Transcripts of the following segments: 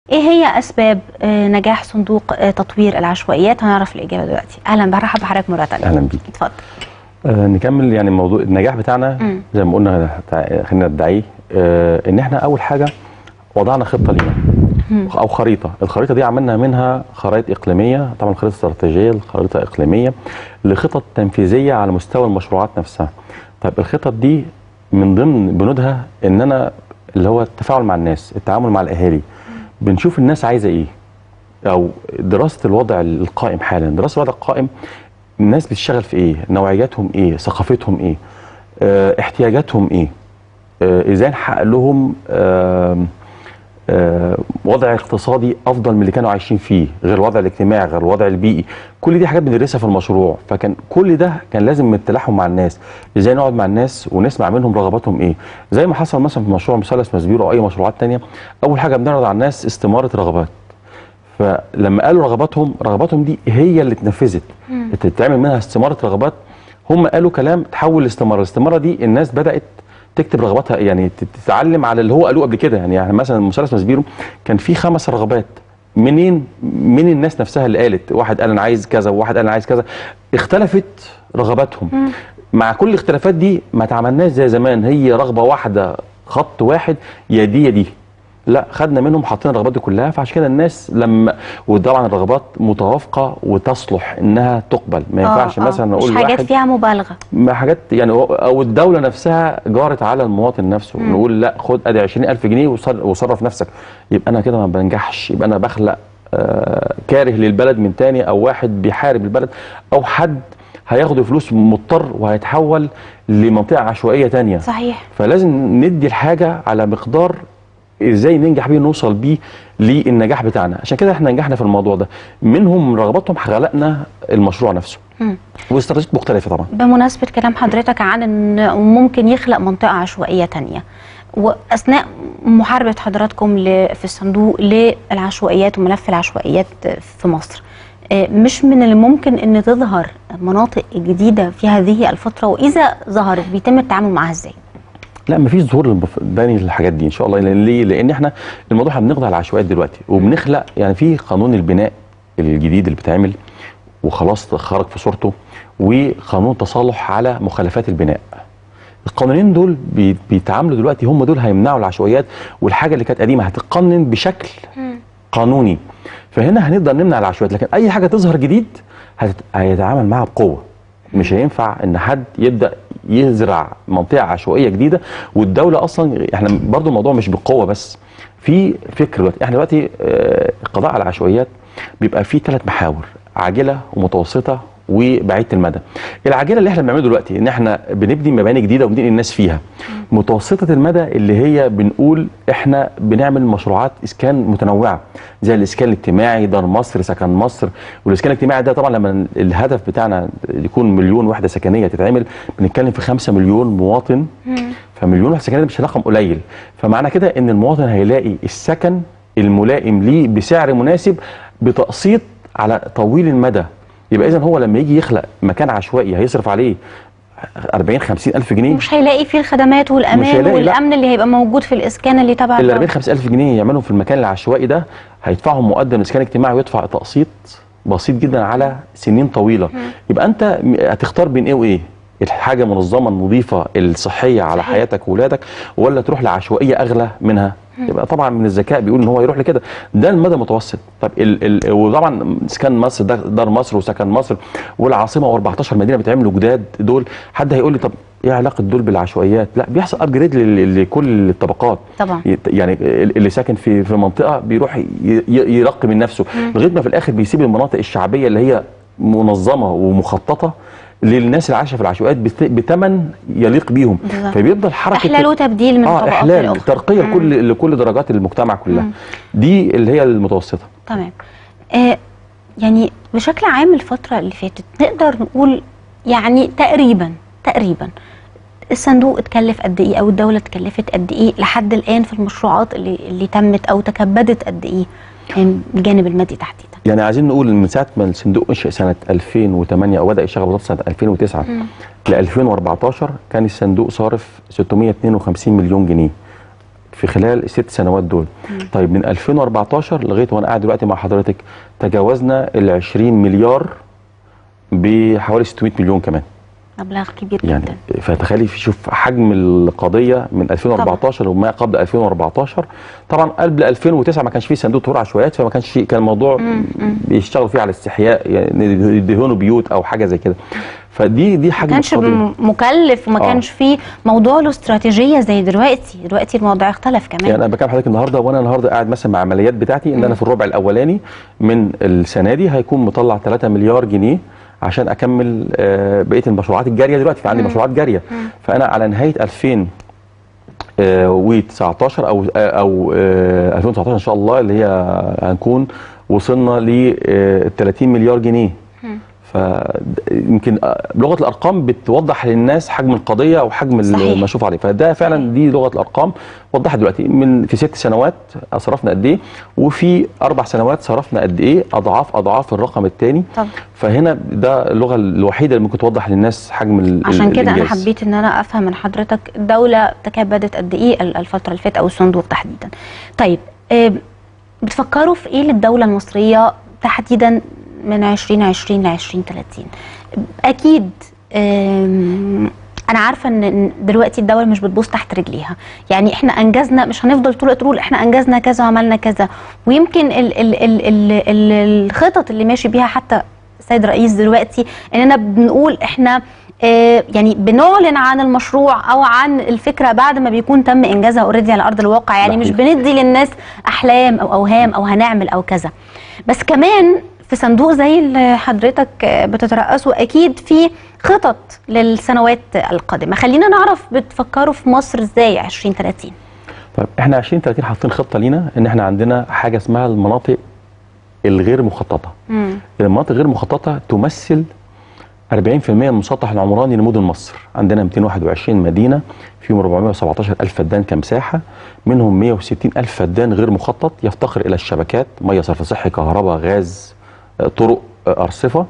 ايه هي اسباب آه، نجاح صندوق آه، تطوير العشوائيات هنعرف الاجابه دلوقتي اهلا برحب بحضرتك مره ثانيه اهلا بيك اتفضل آه نكمل يعني موضوع النجاح بتاعنا مم. زي ما قلنا تع- خلينا ندعيه آه ان احنا اول حاجه وضعنا خطه لينا مم. او خريطه الخريطه دي عملنا منها خرائط اقليميه طبعا خريطه استراتيجيه الخريطه اقليميه لخطط تنفيذيه على مستوى المشروعات نفسها طيب الخطط دي من ضمن بنودها ان انا اللي هو التفاعل مع الناس التعامل مع الاهالي بنشوف الناس عايزه ايه او دراسه الوضع القائم حالا دراسه الوضع القائم الناس بتشتغل في ايه نوعياتهم ايه ثقافتهم ايه اه احتياجاتهم ايه اه ازاي نحقق لهم اه اه وضع اقتصادي افضل من اللي كانوا عايشين فيه غير الوضع الاجتماعي غير الوضع البيئي كل دي حاجات بندرسها في المشروع فكان كل ده كان لازم من التلاحم مع الناس ازاي نقعد مع الناس ونسمع منهم رغباتهم ايه زي ما حصل مثلا في مشروع مثلث مسبيرو او اي مشروعات تانية اول حاجه بنعرض على الناس استماره رغبات فلما قالوا رغباتهم رغباتهم دي هي اللي اتنفذت تتعمل منها استماره رغبات هم قالوا كلام تحول لاستماره الاستماره دي الناس بدات تكتب رغباتها يعني تتعلم على اللي هو قالوه قبل كده يعني, يعني مثلا مثلث مسبيرو كان فيه خمس رغبات منين من الناس نفسها اللي قالت واحد قال انا عايز كذا وواحد قال انا عايز كذا اختلفت رغباتهم مع كل الاختلافات دي ما تعملناش زي زمان هي رغبه واحده خط واحد يا دي يا دي لا خدنا منهم حاطين الرغبات دي كلها فعشان كده الناس لما وطبعا الرغبات متوافقه وتصلح انها تقبل ما ينفعش آه، آه. مثلا اقول مش حاجات لواحد فيها مبالغه ما حاجات يعني هو- او الدوله نفسها جارت على المواطن نفسه مم. نقول لا خد ادي 20000 جنيه وصر- وصرف نفسك يبقى انا كده ما بنجحش يبقى انا بخلق آه كاره للبلد من تاني او واحد بيحارب البلد او حد هياخد الفلوس مضطر وهيتحول لمنطقه عشوائيه تانية صحيح فلازم ندي الحاجه على مقدار ازاي ننجح بيه نوصل بيه للنجاح بتاعنا عشان كده احنا نجحنا في الموضوع ده منهم رغباتهم خلقنا المشروع نفسه مم. واستراتيجيات مختلفه طبعا بمناسبة كلام حضرتك عن ان ممكن يخلق منطقة عشوائية تانية واثناء محاربة حضراتكم ل- في الصندوق للعشوائيات وملف العشوائيات في مصر آه، مش من الممكن ان تظهر مناطق جديدة في هذه الفترة واذا ظهرت بيتم التعامل معها ازاي؟ لا مفيش ظهور باني للحاجات دي ان شاء الله لان ليه؟ لان احنا الموضوع احنا بنخضع العشوائيات دلوقتي وبنخلق يعني في قانون البناء الجديد اللي بيتعمل وخلاص خرج في صورته وقانون تصالح على مخالفات البناء القانونين دول بي- بيتعاملوا دلوقتي هم دول هيمنعوا العشوائيات والحاجه اللي كانت قديمه هتتقنن بشكل قانوني فهنا هنقدر نمنع العشوائيات لكن اي حاجه تظهر جديد هتت- هيتعامل معاها بقوه مش هينفع ان حد يبدا يزرع منطقه عشوائيه جديده والدوله اصلا احنا برضو الموضوع مش بالقوه بس في فكر دلوقتي احنا دلوقتي آه، القضاء على العشوائيات بيبقى فيه ثلاث محاور عاجله ومتوسطه وبعيده المدى العاجله اللي احنا بنعمله دلوقتي ان احنا بنبني مباني جديده وبننقل الناس فيها متوسطه المدى اللي هي بنقول احنا بنعمل مشروعات اسكان متنوعه زي الاسكان الاجتماعي دار مصر سكن مصر والاسكان الاجتماعي ده طبعا لما الهدف بتاعنا يكون مليون وحده سكنيه تتعمل بنتكلم في 5 مليون مواطن فمليون وحده سكنيه ده مش رقم قليل فمعنى كده ان المواطن هيلاقي السكن الملائم ليه بسعر مناسب بتقسيط على طويل المدى يبقى اذا هو لما يجي يخلق مكان عشوائي هيصرف عليه 40 50 الف جنيه مش هيلاقي فيه الخدمات مش والامان هيلاقي، لا. والامن اللي هيبقى موجود في الاسكان اللي تبع ال الدولة. 40 50 الف جنيه يعملهم في المكان العشوائي ده هيدفعهم مقدم اسكان اجتماعي ويدفع تقسيط بسيط جدا على سنين طويله يبقى انت م- هتختار بين ايه وايه الحاجه منظمه النظيفه الصحيه على صحيح. حياتك واولادك ولا تروح لعشوائيه اغلى منها يبقى طبعا من الذكاء بيقول ان هو يروح لكده ده المدى المتوسط طب ال ال وطبعا اسكان مصر ده دار مصر وسكن مصر والعاصمه و14 مدينه بيتعملوا جداد دول حد هيقول لي طب ايه علاقه دول بالعشوائيات لا بيحصل ابجريد لكل الطبقات طبعا يت- يعني اللي ساكن في في منطقه بيروح ي- ي- يرقي من نفسه لغايه ما في الاخر بيسيب المناطق الشعبيه اللي هي منظمه ومخططه للناس اللي عايشه في العشوائيات بت- بتمن يليق بيهم بالظبط. فبيفضل حركه احلال وتبديل من اه طبقات احلال لأخرى. ترقيه مم. لكل لكل درجات المجتمع كلها مم. دي اللي هي المتوسطه تمام آه يعني بشكل عام الفترة اللي فاتت نقدر نقول يعني تقريبا تقريبا الصندوق اتكلف قد ايه او الدولة اتكلفت قد ايه لحد الان في المشروعات اللي اللي تمت او تكبدت قد ايه يعني الجانب المادي تحديدا يعني عايزين نقول ان من ساعه ما الصندوق انشئ سنه 2008 او بدا يشتغل بالظبط سنه 2009 ل 2014 كان الصندوق صارف 652 مليون جنيه في خلال الست سنوات دول طيب من 2014 لغايه وانا قاعد دلوقتي مع حضرتك تجاوزنا ال 20 مليار بحوالي 600 مليون كمان مبلغ كبير يعني جدا فتخيلي في- شوف حجم القضيه من 2014 وما قبل 2014 طبعا قبل 2009 ما كانش فيه صندوق طرق عشوائيات فما كانش فيه كان الموضوع بيشتغلوا فيه على استحياء يعني يدهنوا بيوت او حاجه زي كده فدي دي ما حجم كانش القضيه م- مكلف وما آه. كانش فيه موضوع له استراتيجيه زي دلوقتي دلوقتي الموضوع اختلف كمان يعني انا بكلم حضرتك النهارده وانا النهارده قاعد مثلا مع عمليات بتاعتي ان انا في الربع الاولاني من السنه دي هيكون مطلع 3 مليار جنيه عشان اكمل آه، بقيه المشروعات الجاريه دلوقتي في عندي مشروعات جاريه فانا على نهايه 2019 او او آه، 2019 ان شاء الله اللي هي هنكون وصلنا ل 30 مليار جنيه فيمكن لغه الارقام بتوضح للناس حجم القضيه او حجم صحيح. المشروف عليه فده فعلا دي لغه الارقام وضحت دلوقتي من في ست سنوات صرفنا قد ايه وفي اربع سنوات صرفنا قد ايه اضعاف اضعاف الرقم الثاني طب فهنا ده اللغه الوحيده اللي ممكن توضح للناس حجم ال- عشان ال- كده انا الإنجاز. حبيت ان انا افهم من حضرتك الدوله تكبدت قد ايه ال- الفتره اللي فاتت او الصندوق تحديدا طيب آه، بتفكروا في ايه للدوله المصريه تحديدا من 2020 ل 2030 اكيد آم، انا عارفه ان إن دلوقتي الدوله مش بتبص تحت رجليها يعني احنا انجزنا مش هنفضل طول الوقت نقول احنا انجزنا كذا وعملنا كذا ويمكن ال ال ال ال ال الخطط اللي ماشي بيها حتى السيد رئيس دلوقتي اننا بنقول احنا آه، يعني بنعلن عن المشروع او عن الفكره بعد ما بيكون تم انجازها اوريدي على ارض الواقع يعني مش صحيح. بندي للناس احلام او اوهام او هنعمل او كذا بس كمان في صندوق زي اللي حضرتك آه، بتترأسه اكيد في خطط للسنوات القادمه خلينا نعرف بتفكروا في مصر ازاي 2030 طيب احنا 2030 حاطين خطه لينا ان احنا عندنا حاجه اسمها المناطق الغير مخططه مم. المناطق غير مخططه تمثل 40% من المسطح العمراني لمدن مصر عندنا 221 مدينه فيهم 417 الف فدان كمساحه منهم 160 الف فدان غير مخطط يفتقر الى الشبكات ميه صرف صحي كهرباء غاز آه، طرق آه، ارصفه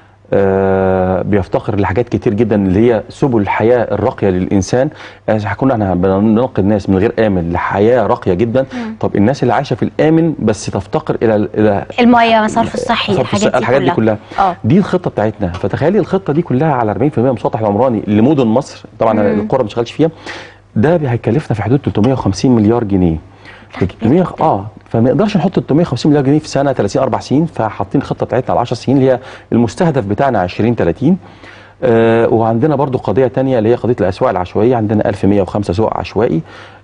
آه، بيفتقر لحاجات كتير جدا اللي هي سبل الحياه الراقيه للانسان اذا كنا احنا بننقل الناس من غير امن لحياه راقيه جدا طب الناس اللي عايشه في الامن بس تفتقر الى الى الميه صرف الصحي صرف الحاجات دي الحاجات دي كلها اه دي الخطه بتاعتنا فتخيلي الخطه دي كلها على 40% من المسطح العمراني لمدن مصر طبعا مم. القرى ما شغالش فيها ده هيكلفنا في حدود 350 مليار جنيه كبير 300 جدا. اه فما نقدرش نحط 350 مليار جنيه في سنه 30 اربع سنين فحاطين الخطه بتاعتنا على 10 سنين اللي هي المستهدف بتاعنا 2030 آه وعندنا برضو قضيه تانية اللي هي قضيه الاسواق العشوائيه عندنا 1105 سوق عشوائي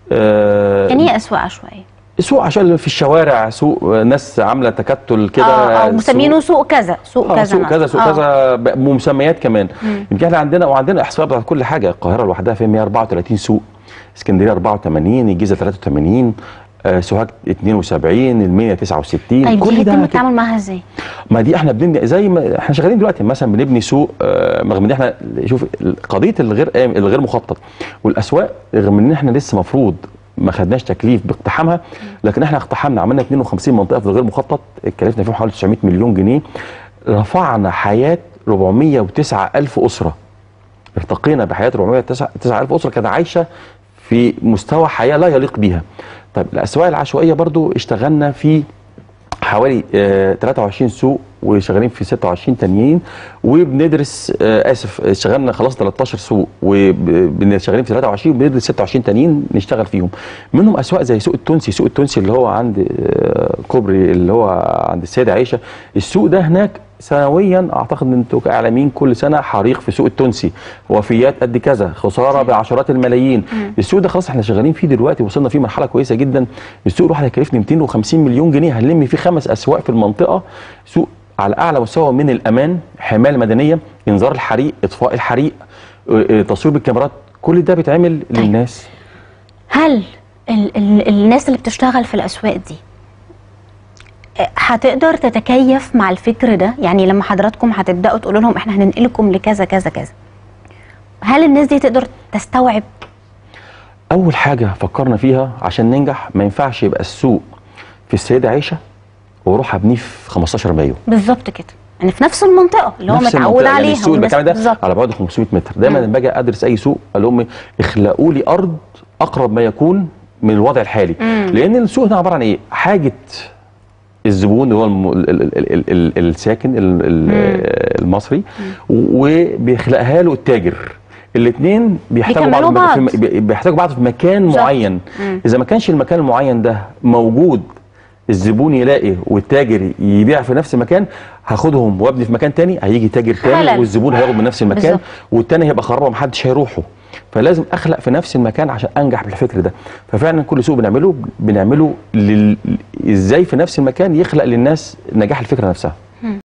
آه يعني ايه اسواق عشوائيه سوق عشان في الشوارع سوق آه، ناس عامله تكتل كده اه اه سوق- مسمينه سوق كذا سوق اه كذا سوق مثلاً. كذا سوق آه. كذا ب- بمسميات كمان يمكن احنا عندنا وعندنا احصائيات بتاعت كل حاجه القاهره لوحدها فيها 134 سوق اسكندريه 84 الجيزه 83 آه، سوهاج 72 المنيا 69 طيب دي كل هيتم ده التعامل معاها ازاي؟ ما دي احنا بنبني زي ما احنا شغالين دلوقتي مثلا بنبني سوق آه، رغم ان احنا شوف قضيه الغير آم- الغير مخطط والاسواق رغم ان احنا لسه مفروض ما خدناش تكليف باقتحامها لكن احنا اقتحمنا عملنا 52 منطقه في الغير مخطط اتكلفنا فيهم حوالي 900 مليون جنيه رفعنا حياه 409 الف اسره ارتقينا بحياه 409 الف اسره كانت عايشه في مستوى حياه لا يليق بيها طيب الاسواق العشوائيه برضو اشتغلنا في حوالي آه 23 سوق وشغالين في 26 تانيين وبندرس آه اسف اشتغلنا خلاص 13 سوق وشغالين في 23 وبندرس 26 تانيين نشتغل فيهم منهم اسواق زي سوق التونسي سوق التونسي اللي هو عند آه كوبري اللي هو عند السيده عائشه السوق ده هناك سنويا اعتقد ان انتوا كاعلاميين كل سنه حريق في سوق التونسي وفيات قد كذا خساره بعشرات الملايين السوق ده خلاص احنا شغالين فيه دلوقتي وصلنا فيه مرحله كويسه جدا السوق الواحد هيكلفني 250 مليون جنيه هنلم فيه خمس اسواق في المنطقه سوق على اعلى مستوى من الامان حمايه مدنيه انذار الحريق اطفاء الحريق اه، اه، تصوير بالكاميرات كل ده بيتعمل للناس هل ال ال الناس اللي بتشتغل في الاسواق دي آه، هتقدر تتكيف مع الفكر ده يعني لما حضراتكم هتبداوا تقولوا لهم احنا هننقلكم لكذا كذا كذا هل الناس دي تقدر تستوعب اول حاجه فكرنا فيها عشان ننجح ما ينفعش يبقى السوق في السيده عائشه واروح ابنيه في 15 مايو بالظبط كده يعني في نفس المنطقه اللي هو نفس متعود المنطقة. عليها يعني السوق والناس- المكان ده بالظبط على بعد 500 متر دايما مم. لما باجي ادرس اي سوق اقول لهم اخلقوا لي ارض اقرب ما يكون من الوضع الحالي مم. لان السوق هنا عباره عن ايه حاجه الزبون اللي هو الم... ال... ال... ال... ال... ال... الساكن ال... ال... المصري وبيخلقها له التاجر الاثنين بيحتاجوا بيكملوا بعض, في بعض. م- بيحتاجوا بعض في مكان صح. معين مم. اذا ما كانش المكان المعين ده موجود الزبون يلاقي والتاجر يبيع في نفس المكان هاخدهم وابني في مكان تاني هيجي تاجر تاني خلل. والزبون هياخد من نفس المكان بالظبط. والتاني هيبقى خرابه محدش هيروحه فلازم اخلق في نفس المكان عشان انجح بالفكر ده ففعلا كل سوق بنعمله بنعمله لل... ازاي في نفس المكان يخلق للناس نجاح الفكره نفسها